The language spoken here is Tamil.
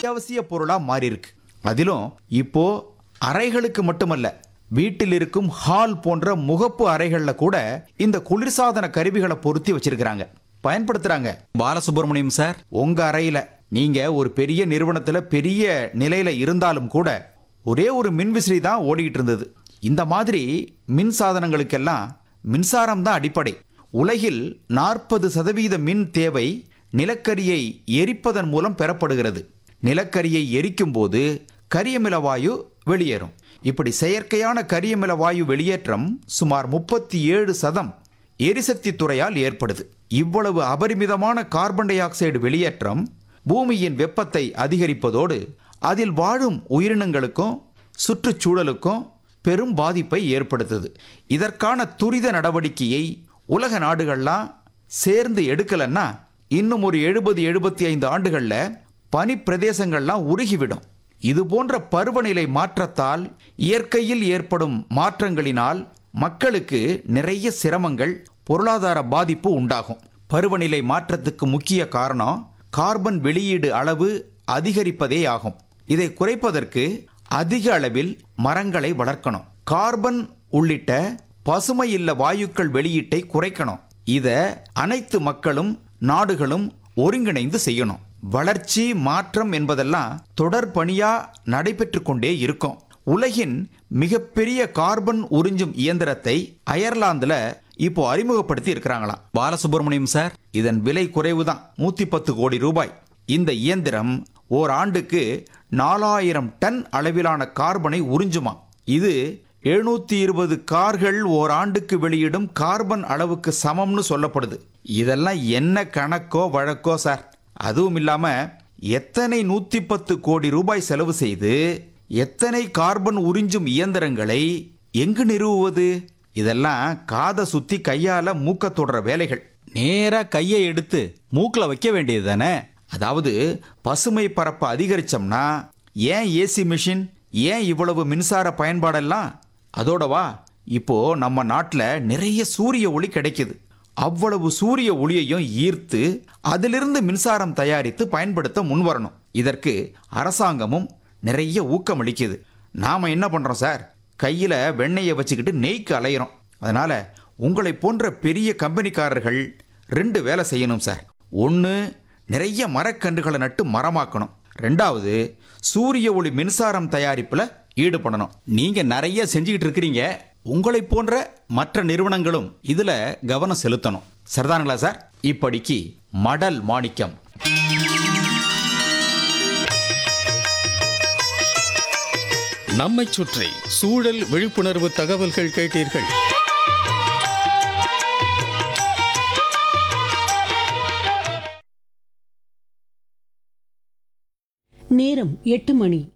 அத்தியாவசிய பொருளா மாறி இருக்கு அதிலும் இப்போ அறைகளுக்கு மட்டுமல்ல வீட்டில் இருக்கும் ஹால் போன்ற முகப்பு அறைகள்ல கூட இந்த குளிர்சாதன கருவிகளை பொருத்தி வச்சிருக்கிறாங்க பயன்படுத்துறாங்க பாலசுப்ரமணியம் சார் உங்க அறையில நீங்க ஒரு பெரிய நிறுவனத்துல பெரிய நிலையில இருந்தாலும் கூட ஒரே ஒரு மின்விசிறி தான் ஓடிக்கிட்டு இருந்தது இந்த மாதிரி மின் சாதனங்களுக்கெல்லாம் மின்சாரம் தான் அடிப்படை உலகில் நாற்பது சதவீத மின் தேவை நிலக்கரியை எரிப்பதன் மூலம் பெறப்படுகிறது நிலக்கரியை எரிக்கும் போது கரியமில வாயு வெளியேறும் இப்படி செயற்கையான கரியமில வாயு வெளியேற்றம் சுமார் முப்பத்தி ஏழு சதம் எரிசக்தி துறையால் ஏற்படுது இவ்வளவு அபரிமிதமான கார்பன் டை ஆக்சைடு வெளியேற்றம் பூமியின் வெப்பத்தை அதிகரிப்பதோடு அதில் வாழும் உயிரினங்களுக்கும் சுற்றுச்சூழலுக்கும் பெரும் பாதிப்பை ஏற்படுத்துது இதற்கான துரித நடவடிக்கையை உலக நாடுகள்லாம் சேர்ந்து எடுக்கலன்னா இன்னும் ஒரு எழுபது எழுபத்தி ஐந்து ஆண்டுகள்ல பனி பிரதேசங்கள்லாம் உருகிவிடும் இது போன்ற பருவநிலை மாற்றத்தால் இயற்கையில் ஏற்படும் மாற்றங்களினால் மக்களுக்கு நிறைய சிரமங்கள் பொருளாதார பாதிப்பு உண்டாகும் பருவநிலை மாற்றத்துக்கு முக்கிய காரணம் கார்பன் வெளியீடு அளவு அதிகரிப்பதே ஆகும் இதை குறைப்பதற்கு அதிக அளவில் மரங்களை வளர்க்கணும் கார்பன் உள்ளிட்ட பசுமை இல்ல வாயுக்கள் வெளியீட்டை குறைக்கணும் இத அனைத்து மக்களும் நாடுகளும் ஒருங்கிணைந்து செய்யணும் வளர்ச்சி மாற்றம் என்பதெல்லாம் தொடர் பணியா நடைபெற்று கொண்டே இருக்கும் உலகின் மிகப்பெரிய கார்பன் உறிஞ்சும் இயந்திரத்தை அயர்லாந்துல இப்போ அறிமுகப்படுத்தி இருக்கிறாங்களாம் பாலசுப்ரமணியம் சார் இதன் விலை குறைவுதான் நூத்தி பத்து கோடி ரூபாய் இந்த இயந்திரம் ஓர் ஆண்டுக்கு நாலாயிரம் டன் அளவிலான கார்பனை உறிஞ்சுமா இது எழுநூத்தி இருபது கார்கள் ஓர் ஆண்டுக்கு வெளியிடும் கார்பன் அளவுக்கு சமம்னு சொல்லப்படுது இதெல்லாம் என்ன கணக்கோ வழக்கோ சார் அதுவும் இல்லாம எத்தனை நூத்தி பத்து கோடி ரூபாய் செலவு செய்து எத்தனை கார்பன் உறிஞ்சும் இயந்திரங்களை எங்கு நிறுவுவது இதெல்லாம் காதை சுத்தி கையால மூக்க தொடர வேலைகள் நேரா கையை எடுத்து மூக்குல வைக்க வேண்டியது தானே அதாவது பசுமை பரப்பை அதிகரிச்சோம்னா ஏன் ஏசி மிஷின் ஏன் இவ்வளவு மின்சார பயன்பாடெல்லாம் அதோடவா இப்போ நம்ம நாட்டில் நிறைய சூரிய ஒளி கிடைக்குது அவ்வளவு சூரிய ஒளியையும் ஈர்த்து அதிலிருந்து மின்சாரம் தயாரித்து பயன்படுத்த முன்வரணும் இதற்கு அரசாங்கமும் நிறைய ஊக்கம் அளிக்குது நாம என்ன பண்றோம் சார் கையில வெண்ணெயை வச்சுக்கிட்டு நெய்க்கு அலையிறோம் அதனால உங்களை போன்ற பெரிய கம்பெனிக்காரர்கள் ரெண்டு வேலை செய்யணும் சார் ஒன்று நிறைய மரக்கன்றுகளை நட்டு மரமாக்கணும் ரெண்டாவது சூரிய ஒளி மின்சாரம் தயாரிப்புல ஈடுபடணும் நீங்க நிறைய செஞ்சுக்கிட்டு இருக்கிறீங்க உங்களை போன்ற மற்ற நிறுவனங்களும் இதுல கவனம் செலுத்தணும் சரிதானுங்களா சார் இப்படிக்கு மடல் மாணிக்கம் நம்மைச் சுற்றி சூழல் விழிப்புணர்வு தகவல்கள் கேட்டீர்கள் நேரம் எட்டு மணி